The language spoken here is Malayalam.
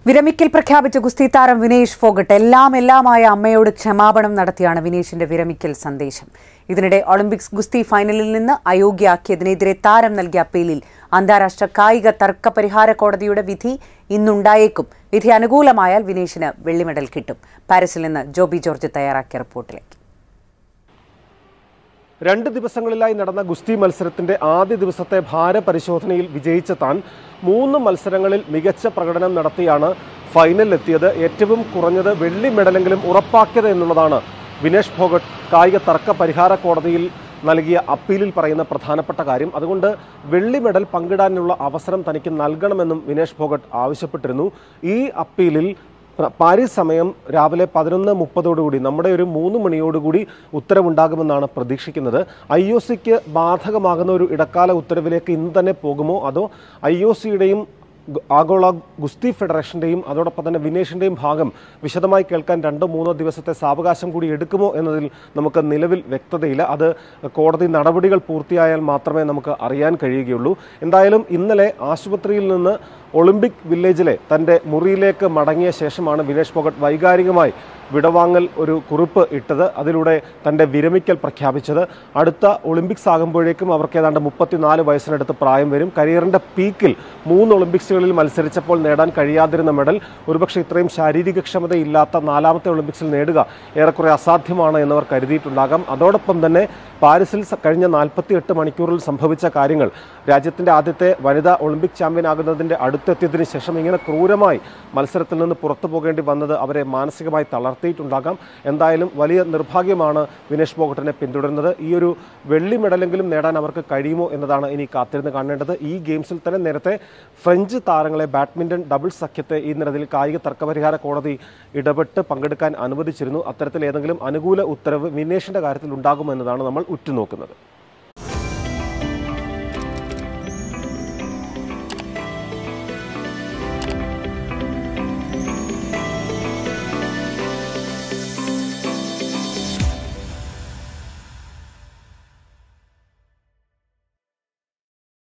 വിരമിക്കൽ പ്രഖ്യാപിച്ച ഗുസ്തി താരം വിനേഷ് ഫോഗട്ട് എല്ലാം എല്ലാമായ അമ്മയോട് ക്ഷമാപണം നടത്തിയാണ് വിനേഷിന്റെ വിരമിക്കൽ സന്ദേശം ഇതിനിടെ ഒളിമ്പിക്സ് ഗുസ്തി ഫൈനലിൽ നിന്ന് അയോഗ്യയാക്കിയതിനെതിരെ താരം നൽകിയ അപ്പീലിൽ അന്താരാഷ്ട്ര കായിക തർക്ക പരിഹാര കോടതിയുടെ വിധി ഇന്നുണ്ടായേക്കും വിധി അനുകൂലമായാൽ വിനേഷിന് വെള്ളി മെഡൽ കിട്ടും പാരീസിൽ നിന്ന് ജോബി ജോർജ് തയ്യാറാക്കിയ റിപ്പോർട്ടിലേക്ക് രണ്ട് ദിവസങ്ങളിലായി നടന്ന ഗുസ്തി മത്സരത്തിന്റെ ആദ്യ ദിവസത്തെ ഭാരപരിശോധനയിൽ വിജയിച്ച താൻ മൂന്ന് മത്സരങ്ങളിൽ മികച്ച പ്രകടനം നടത്തിയാണ് ഫൈനലിലെത്തിയത് ഏറ്റവും കുറഞ്ഞത് വെള്ളി മെഡലെങ്കിലും ഉറപ്പാക്കിയത് എന്നുള്ളതാണ് വിനേഷ് ഫോഗട്ട് കായിക തർക്ക പരിഹാര കോടതിയിൽ നൽകിയ അപ്പീലിൽ പറയുന്ന പ്രധാനപ്പെട്ട കാര്യം അതുകൊണ്ട് വെള്ളി മെഡൽ പങ്കിടാനുള്ള അവസരം തനിക്ക് നൽകണമെന്നും വിനേഷ് ഫോഗട്ട് ആവശ്യപ്പെട്ടിരുന്നു ഈ അപ്പീലിൽ പ്ര- പാരീസ് സമയം രാവിലെ പതിനൊന്ന് മുപ്പതോടുകൂടി നമ്മുടെ ഒരു മൂന്ന് മണിയോടുകൂടി ഉത്തരവുണ്ടാകുമെന്നാണ് പ്രതീക്ഷിക്കുന്നത് ഐ ഒ സിക്ക് ബാധകമാകുന്ന ഒരു ഇടക്കാല ഉത്തരവിലേക്ക് ഇന്ന് തന്നെ പോകുമോ അതോ ഐ ഒ സിയുടെയും ആഗോള ഗുസ്തി ഫെഡറേഷന്റെയും അതോടൊപ്പം തന്നെ വിനേഷിന്റെയും ഭാഗം വിശദമായി കേൾക്കാൻ രണ്ടോ മൂന്നോ ദിവസത്തെ സാവകാശം കൂടി എടുക്കുമോ എന്നതിൽ നമുക്ക് നിലവിൽ വ്യക്തതയില്ല അത് കോടതി നടപടികൾ പൂർത്തിയായാൽ മാത്രമേ നമുക്ക് അറിയാൻ കഴിയുകയുള്ളൂ എന്തായാലും ഇന്നലെ ആശുപത്രിയിൽ നിന്ന് ഒളിമ്പിക് വില്ലേജിലെ തൻ്റെ മുറിയിലേക്ക് മടങ്ങിയ ശേഷമാണ് വിനേഷ് ഫോഗട്ട് വൈകാരികമായി വിടവാങ്ങൽ ഒരു കുറിപ്പ് ഇട്ടത് അതിലൂടെ തൻ്റെ വിരമിക്കൽ പ്രഖ്യാപിച്ചത് അടുത്ത ഒളിമ്പിക്സ് ആകുമ്പോഴേക്കും അവർക്ക് ഏതാണ്ട് മുപ്പത്തിനാല് വയസ്സിനടുത്ത് പ്രായം വരും കരിയറിൻ്റെ പീക്കിൽ മൂന്ന് ഒളിമ്പിക്സുകളിൽ മത്സരിച്ചപ്പോൾ നേടാൻ കഴിയാതിരുന്ന മെഡൽ ഒരുപക്ഷെ ഇത്രയും ശാരീരിക ക്ഷമതയില്ലാത്ത നാലാമത്തെ ഒളിമ്പിക്സിൽ നേടുക ഏറെക്കുറെ അസാധ്യമാണ് എന്നവർ കരുതിയിട്ടുണ്ടാകാം അതോടൊപ്പം തന്നെ പാരീസിൽ സ- കഴിഞ്ഞ നാൽപ്പത്തി എട്ട് മണിക്കൂറിൽ സംഭവിച്ച കാര്യങ്ങൾ രാജ്യത്തിന്റെ ആദ്യത്തെ വനിതാ ഒളിമ്പിക് ചാമ്പ്യൻ ആകുന്നതിന്റെ അടുത്തെത്തിയതിനു ശേഷം ഇങ്ങനെ ക്രൂരമായി മത്സരത്തിൽ നിന്ന് പുറത്തു പോകേണ്ടി വന്നത് അവരെ മാനസികമായി തളർത്തിയിട്ടുണ്ടാകാം എന്തായാലും വലിയ നിർഭാഗ്യമാണ് വിനേഷ് ഫോഗട്ടിനെ പിന്തുടരുന്നത് ഈ ഒരു വെള്ളി മെഡലെങ്കിലും നേടാൻ അവർക്ക് കഴിയുമോ എന്നതാണ് ഇനി കാത്തിരുന്ന് കാണേണ്ടത് ഈ ഗെയിംസിൽ തന്നെ നേരത്തെ ഫ്രഞ്ച് താരങ്ങളെ ബാഡ്മിന്റൺ ഡബിൾസ് സഖ്യത്തെ ഈ നിരത്തിൽ കായിക തർക്കപരിഹാര കോടതി ഇടപെട്ട് പങ്കെടുക്കാൻ അനുവദിച്ചിരുന്നു അത്തരത്തിൽ ഏതെങ്കിലും അനുകൂല ഉത്തരവ് വിനേഷിന്റെ കാര്യത്തിൽ ഉണ്ടാകുമെന്നതാണ് നമ്മൾ ഉറ്റുനോക്കുന്നത്